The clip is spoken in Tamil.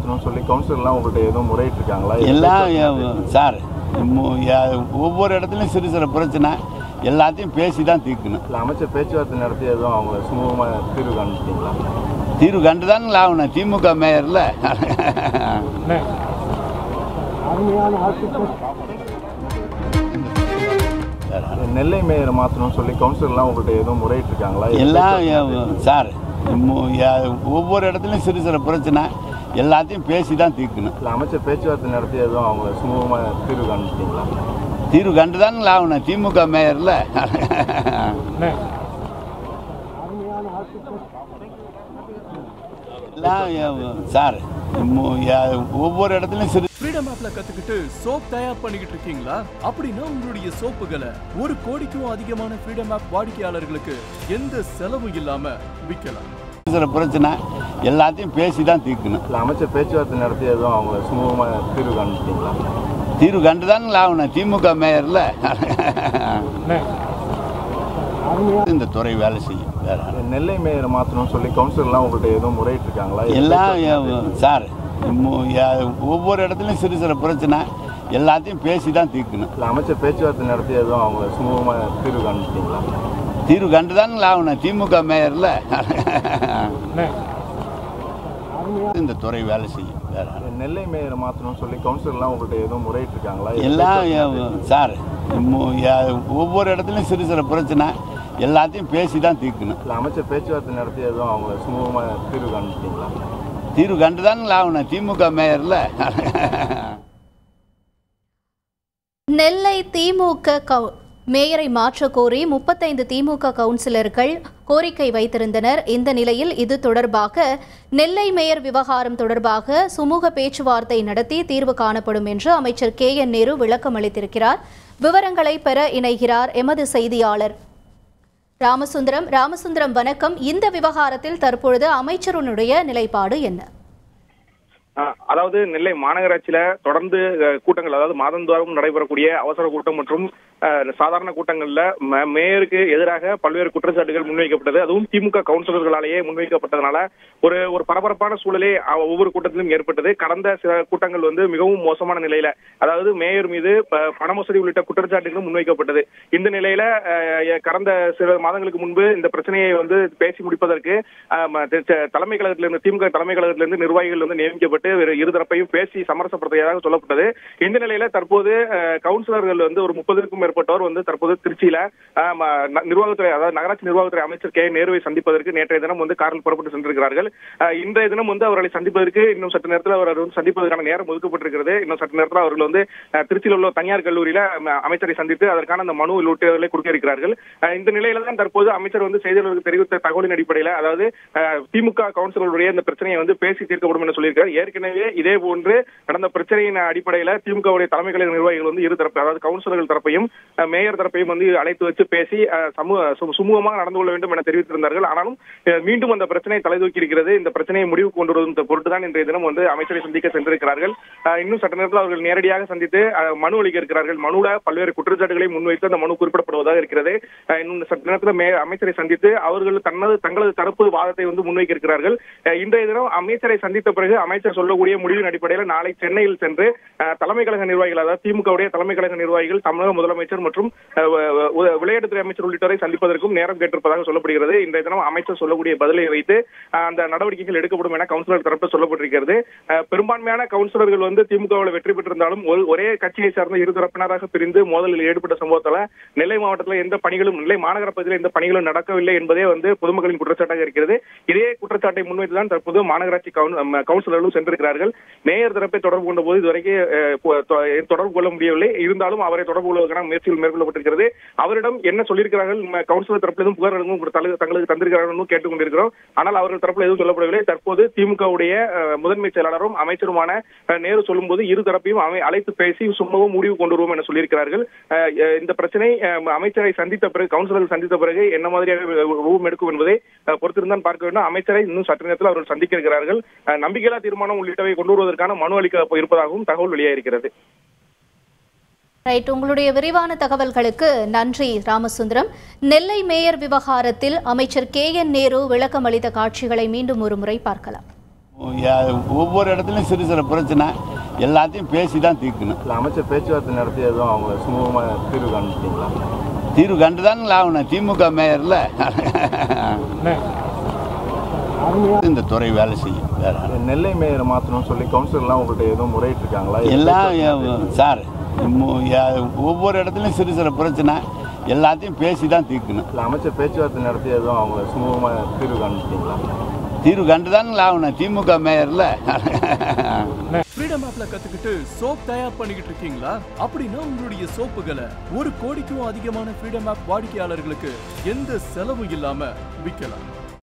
மாற்றணும்னு சொல்லி கவுன்சிலர்லாம் உங்கள்கிட்ட எதுவும் முறையிட்டு இருக்காங்களா எல்லாம் சார் மு- யா- ஒவ்வொரு இடத்துலையும் சிறு சிறு பிரச்சனை எல்லாத்தையும் பேசி தான் தீர்க்கணும் இல்லை அமைச்சர் பேச்சுவார்த்தை நடத்தி எதுவும் அவங்கள சுமூகமாக தீர்வு காணிச்சிட்டீங்களா தீர்வு கண்டு தானே ஆகணும் திமுக மேயரில் நெல்லை மேயரை மாற்றணும்னு சொல்லி கவுன்சிலர்லாம் உங்கள்கிட்ட எதுவும் முறையிட்டு இருக்காங்களா எல்லாம் சார் மு- யா- ஒவ்வொரு இடத்துலையும் சிறு சிறு பிரச்சனை எல்லாத்தையும் பேசி தான் தீர்க்கணும் இல்லை அமைச்சர் பேச்சுவார்த்தை நடத்தி எதுவும் அவங்கள சுமூகமாக தீர்வு காணிச்சிட்டீங்களா தீர்வு கண்டு தானே ஆகணும் திமுக மேயரில் எல்லாம் சார் மு- யா- ஒவ்வொரு இடத்துலையும் சிறு ஃப்ரீடம் ஆப்ல கத்துக்கிட்டு சோப் தயார் பண்ணிக்கிட்டு இருக்கீங்களா அப்படின்னா உங்களுடைய சோப்புகளை ஒரு கோடிக்கும் அதிகமான ஃப்ரீடம் ஆப் வாடிக்கையாளர்களுக்கு எந்த செலவும் இல்லாம விற்கலாம் சிறு பிரச்சனை எல்லாத்தையும் பேசி தான் தீர்க்கணும் இல்லை அமைச்சர் பேச்சுவார்த்தை நடத்தி எதுவும் அவங்கள சுமூகமாக தீர்வு காணிச்சிட்டீங்களா தீர்வு கண்டு தானே ஆகணும் திமுக மேயரில் இந்த துறை வேலை செய்யும் வேற நெல்லை மேயரை மாற்றணும்னு சொல்லி கவுன்சிலர்லாம் உங்கள்கிட்ட எதுவும் முறையிட்டு இருக்காங்களா எல்லாம் சார் மு- யா- ஒவ்வொரு இடத்துலையும் சிறு சிறு பிரச்சனை எல்லாத்தையும் பேசி தான் தீர்க்கணும் இல்லை அமைச்சர் பேச்சுவார்த்தை நடத்தி எதுவும் அவங்கள சுமூகமாக தீர்வு காணிச்சிட்டீங்களா தீர்வு கண்டு தானே ஆகணும் திமுக மேயரில் இந்த துறை வேலை செய்யும் வேற நெல்லை மேயரை மாற்றணும்னு சொல்லி கவுன்சிலர்லாம் உங்கள்கிட்ட எதுவும் முறையிட்டு இருக்காங்களா எல்லாம் சார் மு- யா- ஒவ்வொரு இடத்துலையும் சிறு சிறு பிரச்சனை எல்லாத்தையும் பேசி தான் தீர்க்கணும் இல்லை அமைச்சர் பேச்சுவார்த்தை நடத்தி எதுவும் அவங்கள சுமூகமாக தீர்வு காணிச்சிட்டீங்களா தீர்வு கண்டு தானே ஆகணும் திமுக மேயரில் நெல்லை திமுக கவு- மேயரை மாற்றக் கோரி முப்பத்தைந்து திமுக கவுன்சிலர்கள் கோரிக்கை வைத்திருந்தனர் இந்த நிலையில் இது தொடர்பாக நெல்லை மேயர் விவகாரம் தொடர்பாக சுமூக பேச்சுவார்த்தை நடத்தி தீர்வு காணப்படும் என்று அமைச்சர் கே என் நேரு விளக்கம் அளித்திருக்கிறார் விவரங்களை பெற இணைகிறார் எமது செய்தியாளர் ராமசுந்தரம் ராமசுந்தரம் வணக்கம் இந்த விவகாரத்தில் தற்பொழுது அமைச்சருடைய நிலைப்பாடு என்ன ஆஹ் அதாவது நெல்லை மாநகராட்சியில தொடர்ந்து அஹ், கூட்டங்கள் அதாவது மாதந்தோறும் நடைபெறக்கூடிய அவசர கூட்டம் மற்றும் அஹ், சாதாரண கூட்டங்கள்ல ம- மேயருக்கு எதிராக பல்வேறு குற்றச்சாட்டுகள் முன்வைக்கப்பட்டது அதுவும் திமுக கவுன்சிலர்களாலேயே முன்வைக்கப்பட்டதுனால ஒரு ஒரு பரபரப்பான சூழலே அஹ், ஒவ்வொரு கூட்டத்திலும் ஏற்பட்டது கடந்த சில கூட்டங்கள் வந்து மிகவும் மோசமான நிலையில அதாவது மேயர் மீது ப- பண மோசடி உள்ளிட்ட குற்றச்சாட்டுகளும் முன்வைக்கப்பட்டது இந்த நிலையில அஹ், கடந்த சில மாதங்களுக்கு முன்பு இந்த பிரச்சனையை வந்து பேசி முடிப்பதற்கு அஹ், ம- தி- தி- தலைமை கழகத்திலிருந்து திமுக தலைமை கழகத்திலிருந்து நிர்வாகிகள் வந்து நியமிக்கப்பட்டு வேறு இருதரப்பையும் பேசி சமரசப்படுத்தியதாக சொல்லப்பட்டது இந்த நிலையில தற்போது அஹ், கவுன்சிலர்கள் வந்து ஒரு முப்பதுக்கும் மேற்பட்டோர் வந்து தற்போது திருச்சியில அஹ், ம- ந- நிர்வாகத்துறை அதாவது நகராட்சி நிர்வாகத்துறை அமைச்சர் கே நேருவை சந்திப்பதற்கு நேற்றைய தினம் வந்து காரில் புறப்பட்டு சென்றிருக்கிறார்கள் அஹ், இன்றைய தினம் வந்து அவர்களை சந்திப்பதற்கு இன்னும் சற்று நேரத்தில் அவர் வந்து சந்திப்பதற்கான நேரம் ஒதுக்கப்பட்டிருக்கிறது இன்னும் சற்று நேரத்தில் அவர்கள் வந்து அஹ், திருச்சியில் உள்ள தனியார் கல்லூரியில ம- அமைச்சரை சந்தித்து அதற்கான அந்த மனு உள்ளிட்டவர்களை கொடுக்க இருக்கிறார்கள் அஹ், இந்த நிலையில தான் தற்போது அமைச்சர் வந்து செய்தியாளர்களுக்கு தெரிவித்த தகவலின் அடிப்படையில் அதாவது அஹ், திமுக கவுன்சிலருடைய இந்த பிரச்சனையை வந்து பேசி தீர்க்கப்படும் என்று சொல்லியிருக்கார் ஏற்கனவே இதே போன்று நடந்த பிரச்சனையின் அடிப்படையில திமுகவுடைய தலைமை கழக நிர்வாகிகள் வந்து இரு தரப்பு அதாவது கவுன்சிலர்கள் தரப்பையும் அஹ், மேயர் தரப்பையும் வந்து அழைத்து வச்சு பேசி அஹ், சமூக சு- சுமூகமாக நடந்து கொள்ள வேண்டும் என தெரிவித்திருந்தார்கள் ஆனாலும் அஹ், மீண்டும் அந்த பிரச்சனை தலைதூக்கி இருக்கிறது இந்த பிரச்சனையை முடிவு கொண்டு வருவதன் பொருட்டு தான் இன்றைய தினம் வந்து அமைச்சரை சந்திக்க சென்றிருக்கிறார்கள் அஹ், இன்னும் சட்ட நேரத்தில் அவர்கள் நேரடியாக சந்தித்து அஹ், மனு அளிக்க இருக்கிறார்கள் மனுல பல்வேறு குற்றச்சாட்டுகளை முன்வைத்து அந்த மனு குறிப்பிடப்படுவதாக இருக்கிறது அஹ், இன்னும் சட்ட நேரத்தில் மே அமைச்சரை சந்தித்து அவர்கள் தனது தங்களது தரப்பு வாதத்தை வந்து முன்வைக்க இருக்கிறார்கள் அஹ், இன்றைய தினம் அமைச்சரை சந்தித்த பிறகு அமைச்சர் சொல்லக்கூடிய முடிவின் அடிப்படையில் நாளை சென்னையில் சென்று அஹ், தலைமை கழக நிர்வாகிகள் அதாவது திமுகவுடைய தலைமை கழக நிர்வாகிகள் தமிழக முதலமைச்சர் மற்றும் அஹ், வ- வ- விளையாட்டுத்துறை அமைச்சர் உள்ளிட்டோரை சந்திப்பதற்கும் நேரம் கேட்டிருப்பதாக சொல்லப்படுகிறது இன்றைய தினம் அமைச்சர் சொல்லக்கூடிய பதிலை வைத்து அஹ், அந்த நடவடிக்கைகள் எடுக்கப்படும் என கவுன்சிலர் தரப்பு சொல்லப்பட்டிருக்கிறது அஹ், பெரும்பான்மையான கவுன்சிலர்கள் வந்து திமுகவில் வெற்றி பெற்றிருந்தாலும் ஒரு ஒரே கட்சியை சார்ந்த இரு தரப்பினராக பிரிந்து மோதலில் ஈடுபட்ட சம்பவத்தில் நெல்லை மாவட்டத்தில் எந்த பணிகளும் நெல்லை மாநகர பகுதியில் எந்த பணிகளும் நடக்கவில்லை என்பதே வந்து பொதுமக்களின் குற்றச்சாட்டாக இருக்கிறது இதே குற்றச்சாட்டை முன்வைத்துதான் தற்போது மாநகராட்சி கவுன்- அம், கவுன்சிலர்களும் சென்றிருக்கிறார்கள் மேயர் தரப்பை தொடர்பு கொண்ட போது இதுவரைக்கும் அஹ், பொ- தொ- தொடர்பு கொள்ள முடியவில்லை இருந்தாலும் அவரை தொடர்பு கொள்வதற்கான முயற்சிகள் மேற்கொள்ளப்பட்டிருக்கிறது அவரிடம் என்ன சொல்லியிருக்கிறார்கள் ம, கவுன்சிலர் தரப்பிலும் புகார்களும் தல- தங்களுக்கு தந்திருக்கிறார்கள் கேட்டுக் கொண்டிருக்கிறோம் ஆனால் அவர்கள் தரப்பில் எதுவும் சொல்லப்படவில்லை தற்போது திமுகவுடைய அஹ், முதன்மை செயலாளரும் அமைச்சருமான அஹ், நேரு சொல்லும்போது இரு தரப்பையும் அமை- அழைத்து பேசி சுமூகம் முடிவு கொண்டு வருவோம் என சொல்லியிருக்கிறார்கள் அஹ், அஹ், இந்த பிரச்சனை அஹ், அமைச்சரை சந்தித்த பிறகு கவுன்சிலர்கள் சந்தித்த பிறகு என்ன மாதிரியாக ரூபம் எடுக்கும் என்பதை அஹ், பொறுத்திருந்தான் பார்க்க வேண்டும் அமைச்சரை இன்னும் சற்று நேரத்தில் அவர்கள் சந்திக்க இருக்கிறார்கள் அஹ், நம்பிக்கையில்லா தீர்மானம் உள்ளிட்டவை கொண்டு வருவதற்கான மனு அளிக்க இருப்பதாகவும் தகவல் வெளியாயிருக்கிறது ரைட் உங்களுடைய விரிவான தகவல்களுக்கு நன்றி ராமசுந்தரம் நெல்லை மேயர் விவகாரத்தில் அமைச்சர் கே என் நேரு விளக்கம் அளித்த காட்சிகளை மீண்டும் ஒரு முறை பார்க்கலாம் யா- ஒவ்வொரு இடத்துலையும் சிறு சிறு பிரச்சனை எல்லாத்தையும் பேசி தான் தீர்க்கணும் இல்லை அமைச்சர் பேச்சுவார்த்தை நடத்தி எதுவும் அவங்க சுமூகமாக தீர்வு காண்பிச்சிங்களா தீர்வு கண்டு தானுங்களா ஆகணும் திமுக மேயரில் இந்த துறை வேலை செய்யும் வேற நெல்லை மேயரை மாற்றணும்னு சொல்லி கவுன்சிலர்லாம் உங்கள்கிட்ட எதுவும் முறையிட்டு இருக்காங்களா எல்லாம் எ- சார் மு- யா- ஒவ்வொரு இடத்துலையும் சிறு சிறு பிரச்சனை எல்லாத்தையும் பேசி தான் தீர்க்கணும் இல்லை அமைச்சர் பேச்சுவார்த்தை நடத்தி எதுவும் அவங்க சுமூகமாக தீர்வு காண்பிச்சிங்களா தீர்வு கண்டு தானுங்களா ஆகணும் திமுக மேயரில் ஃப்ரீடம் ஆப்ல கத்துக்கிட்டு சோப் தயார் பண்ணிக்கிட்டு இருக்கீங்களா அப்படின்னா உங்களுடைய சோப்புகளை ஒரு கோடிக்கும் அதிகமான ஃப்ரீடம் ஆப் வாடிக்கையாளர்களுக்கு எந்த செலவும் இல்லாம விற்கலாம்